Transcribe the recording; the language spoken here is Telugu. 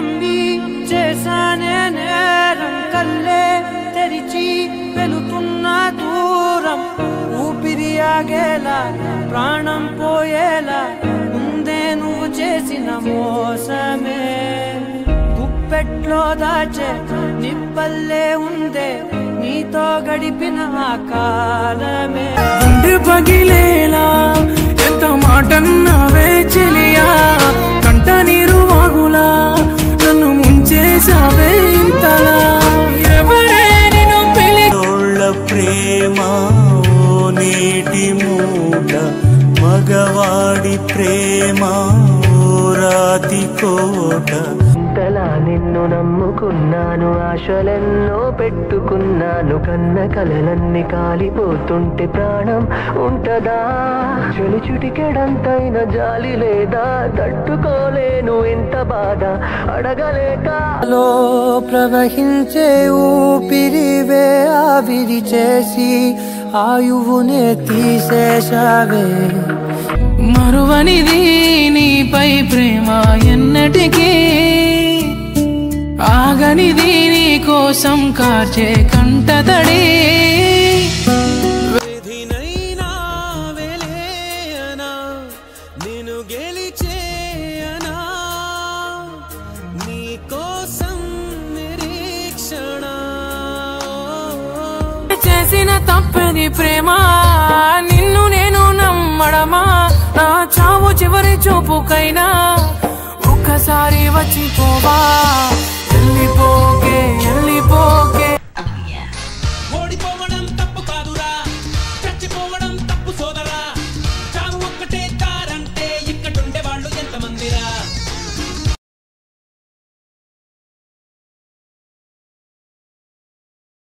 నమ్మి చేశానే నేరం కల్లే తెరిచి వెళుతున్న దూరం ఊపిరి ఆగేలా ప్రాణం పోయేలా ముందే నువ్వు చేసిన మోసమే గుప్పెట్లో దాచే నిప్పల్లే ఉందే నీతో గడిపిన ఆ కాలమే గుండె పగిలేలా ఎంత మాటన్నావే చెలియా కంట నీరు వాగులా నన్ను ముంచేసావే ఇంతలా ఎవరే నిన్ను పెళ్లి తోళ్ళ ప్రేమ ఓ నీటి మూట మగవాడి ప్రేమ ఓ రాతి కోట ఇంతలా నిన్ను నమ్ముకున్నాను ఆశలెన్నో పెట్టుకున్నాను కన్న కలలన్నీ కాలిపోతుంటే ప్రాణం ఉంటదా చెలి చుటికెడంతైన జాలి లేదా తట్టుకోలేను ఎంత బాధ అడగలేక లో ప్రవహించే ఊపిరివే ఆవిరి చేసి ఆయువునే తీసేశావే మరువనిది నీపై ప్రేమ ఎన్నటికీ ఆగనిది నీ కోసం కార్చే కంటతడి విధినైనా వెలేయనా నిన్ను గెలిచేయనా నీ కోసం నిరీక్షణ చేసిన తప్పది ప్రేమ నిన్ను నేను నమ్మడమా నా చావు చివరి చూపుకైనా ఒక్కసారి వచ్చిపోవా వెళ్ళిపో